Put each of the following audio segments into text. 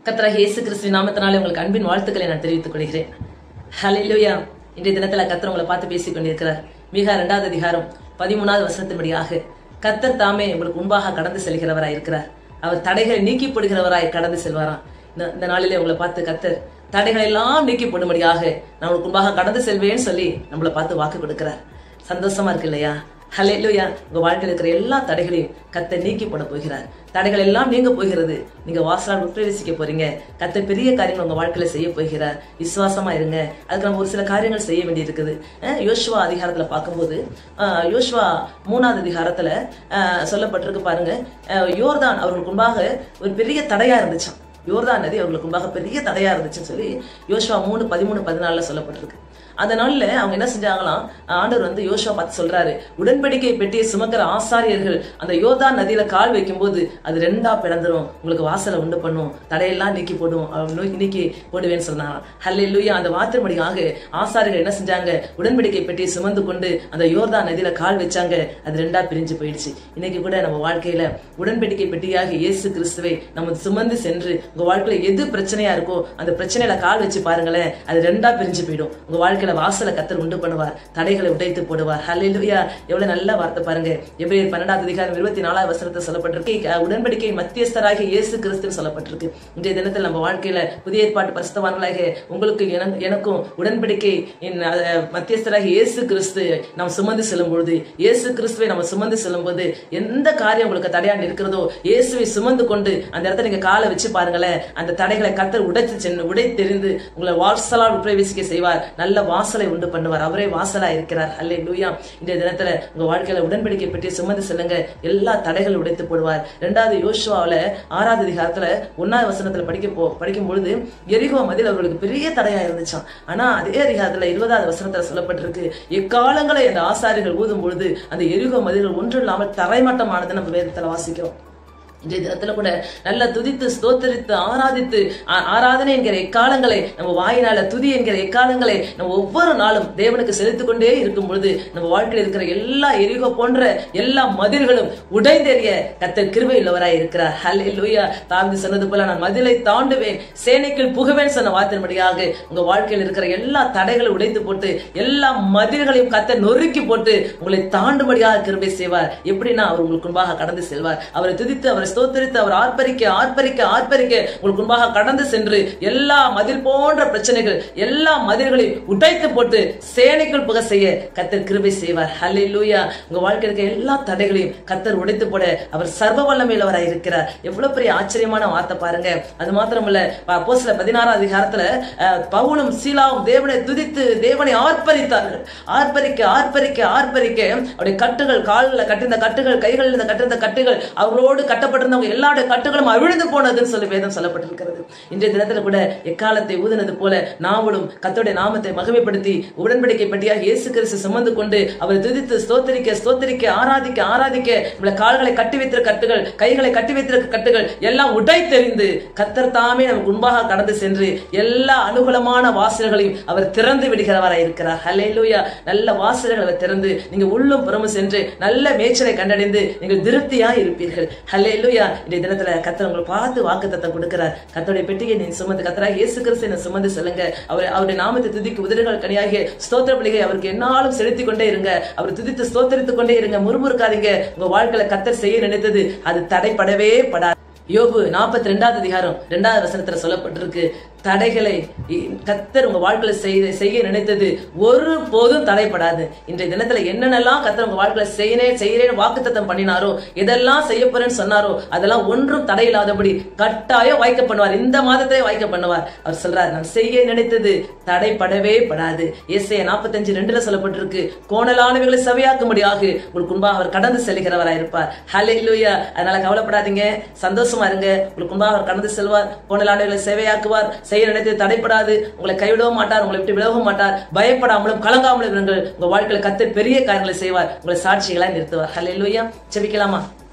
கர்த்தராகிய இயேசு கிறிஸ்துவின் நாமத்தினாலே உங்களுக்கு அன்பின் வாழ்த்துக்களை நான் தெரிவித்துக் கொள்கிறேன் ஹalleluya இன்றைய தினத்துல கர்த்தர் உங்களை பார்த்து பேசிக் கொண்டிருக்கிறார் மிக இரண்டாவது அதிகாரம் பதிமூணாவது வசனத்தின்படியாக கர்த்தர் தாமே உங்களுக்கு முன்பாக கடந்து செல்கிறவராய் இருக்கிறார் அவர் தடைகளை நீக்கி போடுகிறவராய் கடந்து செல்வாராம் இந்த- இந்த நாளிலே உங்களை பார்த்து கர்த்தர் தடைகளை எல்லாம் நீக்கி போடும்படியாக நான் உங்களுக்கு முன்பாக கடந்து செல்வேன்னு சொல்லி நம்மளை பார்த்து வாக்கு கொடுக்கிறார் சந்தோஷமா இருக்கு இல்லையா ஹalleluya உங்க வாழ்க்கையில் இருக்கிற எல்லா தடைகளையும் கத்தை நீக்கி போட போகிறார் தடைகள் எல்லாம் நீங்க போகிறது நீங்க வாசலால் உட்பிரவேசிக்க போறீங்க கத்த பெரிய காரியங்கள் உங்க வாழ்க்கையில செய்ய போகிறார் விசுவாசமா இருங்க அதுக்கு நம்ம ஒரு சில காரியங்கள் செய்ய வேண்டியிருக்குது அஹ் யோசுவா அதிகாரத்துல பார்க்கும்போது அஹ் யோசுவா மூணாவது அதிகாரத்துல அஹ் சொல்லப்பட்டிருக்கு பாருங்க அஹ் யோர்தான் அவர்களுக்கு முன்பாக ஒரு பெரிய தடையா இருந்துச்சாம் யோர்தான் நதி அவர்களுக்கு முன்பாக பெரிய தடையா இருந்துச்சுன்னு சொல்லி யோசுவா மூணு பதிமூணு பதினாலுல சொல்லப்பட்டிருக்கு அந்த நாள்ல அவங்க என்ன செஞ்சாங்களாம் ஆண்டவர் வந்து யோசுவா பார்த்து சொல்றாரு உடன்படிக்கை பெட்டியை சுமக்கிற ஆசாரியர்கள் அந்த யோர்தான் நதியில கால் வைக்கும்போது அது ரெண்டா பிளந்துரும் உங்களுக்கு வாசலை உண்டு பண்ணும் தடையெல்லாம் நீக்கி போடும் அவன் நோய் நீக்கி போடுவேன்னு சொன்னாங்க ஹல்லேலூயா அந்த வார்த்தைப்படியாக ஆசாரியர்கள் என்ன செஞ்சாங்க உடன்படிக்கை பெட்டியை சுமந்து கொண்டு அந்த யோர்தான் நதியில கால் வச்சாங்க அது ரெண்டா பிரிஞ்சு போயிடுச்சு இன்னைக்கு கூட நம்ம வாழ்க்கையில உடன்படிக்கை பெட்டியாக இயேசு கிறிஸ்துவை நம்ம சுமந்து சென்று உங்க வாழ்க்கையில எது பிரச்சனையா இருக்கோ அந்த பிரச்சனையில கால் வச்சு பாருங்களேன் அது ரெண்டா பிரிஞ்சு போயிடும் உங்க வாழ்க்கையில வாசலை கத்தர் உண்டு பண்ணுவார் தடைகளை உடைத்து போடுவார் ஹல்லேலூயா எவ்வளவு நல்ல வார்த்தை பாருங்க எபிரேயர் பன்னெண்டாவது அதிகாரம் இருபத்தி நாலாவது வசனத்தை சொல்லப்பட்டிருக்கு அஹ் உடன்படிக்கை மத்தியஸ்தராகிய இயேசு கிறிஸ்துன்னு சொல்லப்பட்டிருக்கு இன்றைய தினத்தில் நம்ம வாழ்க்கையில புதிய ஏற்பாட்டு பரிசுத்தவான்களாக உங்களுக்கு எனக்கு- எனக்கும் உடன்படிக்கை இன், அஹ், மத்தியஸ்தராகிய இயேசு கிறிஸ்து நாம் சுமந்து செல்லும் பொழுது இயேசு கிறிஸ்துவை நம்ம சுமந்து செல்லும் போது எந்த காரியம் உங்களுக்கு தடையாண்டு இருக்கிறதோ இயேசுவை சுமந்து கொண்டு அந்த இடத்துல நீங்க காலை வச்சு பாருங்களேன் அந்த தடைகளை கத்தர் உடைத்து சென்று உடை தெரிந்து உங்களை வாசலால் உட்பிரவேசிக்க செய்வார் நல்ல வாசலை உண்டு பண்ணுவார் அவரே வாசலா இருக்கிறார் அல்லே லூயா இந்த தினத்துல உங்க வாழ்க்கையில உடன்படிக்கை பெற்று சுமந்து செல்லுங்க எல்லா தடைகளும் உடைத்து போடுவார் ரெண்டாவது யோசுவாவுல ஆறாவது அதிகாரத்துல ஒன்னாவது வசனத்துல படிக்க போ படிக்கும் பொழுது எரிகோ மதில் அவர்களுக்கு பெரிய தடையா இருந்துச்சாம் ஆனா அதே அதிகாரத்துல இருபதாவது வசனத்துல சொல்லப்பட்டிருக்கு எக்காலங்களை அந்த ஆசாரிகள் ஊதும் பொழுது அந்த எரிகோ மதில்கள் ஒன்றும் இல்லாமல் தரைமட்டமானது நம்ம வேதத்துல வாசிக்கிறோம் இன்றைய தினத்துல கூட நல்ல துதித்து ஸ்தோத்தரித்து ஆராதித்து ஆ- ஆராதனை என்கிற எக்காலங்களை நம்ம வாயினால துதி என்கிற எக்காலங்களை நம்ம ஒவ்வொரு நாளும் தேவனுக்கு செலுத்திக் கொண்டே இருக்கும் பொழுது நம்ம வாழ்க்கையில் இருக்கிற எல்லா எரிகோ போன்ற எல்லா மதில்களும் உடைந்தெறிய கத்தர் கிருபை உள்ளவராய் இருக்கிறார் ஹல்லே லூயா தாழ்ந்து சொன்னது போல நான் மதிலை தாண்டுவேன் சேனைக்குள் புகுவேன் சொன்ன வார்த்தையின்படியாக உங்க வாழ்க்கையில் இருக்கிற எல்லா தடைகளும் உடைத்து போட்டு எல்லா மதில்களையும் கத்த நொறுக்கி போட்டு உங்களை தாண்டும்படியாக கிருபை செய்வார் எப்படின்னா அவர் உங்களுக்கு முன்பாக கடந்து செல்வார் அவரை துதித்து அவரை ஸ்தோத்தரித்து அவர் ஆர்ப்பரிக்க ஆர்ப்பரிக்க ஆர்ப்பரிக்க உங்களுக்கு முன்பாக கடந்து சென்று எல்லா மதில் போன்ற பிரச்சனைகள் எல்லா மதில்களையும் உடைத்து போட்டு சேனைக்குள் புக செய்ய கத்தர் கிருபை செய்வார் ஹல்லே லூயா உங்க வாழ்க்கையில் இருக்க எல்லா தடைகளையும் கத்தர் உடைத்து போட அவர் சர்வ வல்லமையிலவராய் இருக்கிறார் எவ்வளவு பெரிய ஆச்சரியமான வார்த்தை பாருங்க அது மாத்திரமல்ல அப்போ சில பதினாறாம் அதிகாரத்துல அஹ், பவுலும் சீலாவும் தேவனை துதித்து தேவனை ஆர்ப்பரித்தார்கள் ஆர்ப்பரிக்க ஆர்ப்பரிக்க ஆர்ப்பரிக்க அவருடைய கட்டுகள் காலில் கட்டிருந்த கட்டுகள் கைகளில் இருந்த கட்டிருந்த கட்டுகள் அவர்களோடு கட்டப்பட்டிருந்தவங்க எல்லாருடைய கட்டுகளும் அவிழ்ந்து போனதுன்னு சொல்லி வேதம் சொல்லப்பட்டிருக்கிறது இன்றைய தினத்துல கூட எக்காலத்தை ஊதினது போல நாமளும் கத்தோடைய நாமத்தை மகிமைப்படுத்தி உடன்படிக்கை பட்டியாக இயேசு கிறிஸ்து சுமந்து கொண்டு அவரை துதித்து ஸ்தோத்தரிக்க ஸ்தோத்தரிக்க ஆராதிக்க ஆராதிக்க நம்மள கால்களை கட்டி வைத்திருக்க கட்டுகள் கைகளை கட்டி வைத்திருக்க கட்டுகள் எல்லாம் உடைத்தெறிந்து கத்தர் தாமே நமக்கு முன்பாக கடந்து சென்று எல்லா அனுகூலமான வாசல்களையும் அவர் திறந்து விடுகிறவராய் இருக்கிறார் ஹல்லேலூயா நல்ல வாசல்களை அவர் திறந்து நீங்க உள்ளும் புறமும் சென்று நல்ல மேய்ச்சலை கண்டடைந்து நீங்கள் திருப்தியா இருப்பீர்கள் ஹல்லேலூயா இந்த தினத்துல கத்தர் உங்களை பார்த்து வாக்குத்தத்தம் கொடுக்கிறார் கத்தருடைய பெட்டியை நீ சுமந்து கத்தராக இயேசு கிறிஸ்து என்னை சுமந்து செல்லுங்க அவர் அவருடைய நாமத்தை துதிக்கு உதடுகள் கனியாகிய ஸ்தோத்திர பலிகை அவருக்கு என்னாலும் செலுத்திக் கொண்டே இருங்க அவர் துதித்து ஸ்தோத்தரித்துக் கொண்டே இருங்க முறுமுறுக்காதீங்க உங்க வாழ்க்கையில கத்தர் செய்ய நினைத்தது அது தடைப்படவே படாது யோபு நாற்பத்தி ரெண்டாவது அதிகாரம் ரெண்டாவது வசனத்துல சொல்லப்பட்டிருக்கு தடைகளை இ- கத்தர் உங்க வாழ்க்கையில செய்ய செய்ய நினைத்தது ஒரு போதும் தடைப்படாது இன்றைய தினத்துல என்னென்னலாம் கத்தர் உங்க வாழ்க்கையில செய்யனே செய்யறேன்னு வாக்குத்தத்தம் பண்ணினாரோ எதெல்லாம் செய்ய போறேன்னு சொன்னாரோ அதெல்லாம் ஒன்றும் தடையில்லாதபடி கட்டாயம் வாய்க்க பண்ணுவார் இந்த மாதத்திலே வாய்க்க பண்ணுவார் அவர் சொல்றார் நான் செய்ய நினைத்தது தடைப்படவே படாது ஏசைய நாற்பத்தஞ்சு ரெண்டுல சொல்லப்பட்டிருக்கு கோணலானவைகளை செவையாக்கும்படியாக உங்களுக்கு முன்பாக அவர் கடந்து செல்கிறவராய் இருப்பார் ஹலே அதனால கவலைப்படாதீங்க சந்தோஷமா இருங்க உங்களுக்கு முன்பாக அவர் கடந்து செல்வார் கோணலானவைகளை சேவையாக்குவார் செய்ய நினைத்தது தடைப்படாது உங்களை கைவிடவும் மாட்டார் உங்களை விட்டு விலகவும் மாட்டார் பயப்படாமலும் கலங்காமலும் இருங்கள் உங்க வாழ்க்கையில கத்து பெரிய காரியங்களை செய்வார் உங்களை சாட்சிகளாய் நிறுத்துவார் ஹலே லூயா செபிக்கலாமா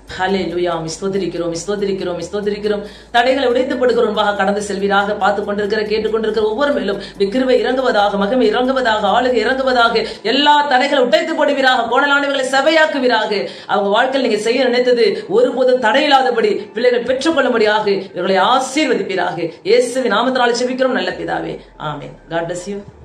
ஹலே லுயா ஸ்தோத்திரிக்கிறோம் ஸ்தோத்திரிக்கிறோம் ஸ்தோத்திரிக்கிறோம் தடைகளை உடைத்து படுகிற முன்பாக கடந்து செல்வீராக பார்த்து கொண்டிருக்கிற கேட்டுக்கொண்டிருக்கிற ஒவ்வொரு மேலும் விக்கிருவை இறங்குவதாக மகிமை இறங்குவதாக ஆளுகை இறங்குவதாக எல்லா தடைகளை உடைத்து போடுவீராக கோணலானவர்களை சபையாக்குவீராக அவங்க வாழ்க்கையில் நீங்க செய்ய நினைத்தது ஒருபோதும் தடையில்லாதபடி பிள்ளைகள் பெற்றுக்கொள்ளும்படியாக இவர்களை ஆசீர்வதிப்பீராக இயேசுவின் நாமத்தினால செபிக்கிறோம் நல்ல பிதாவே ஆமென் காட் bless you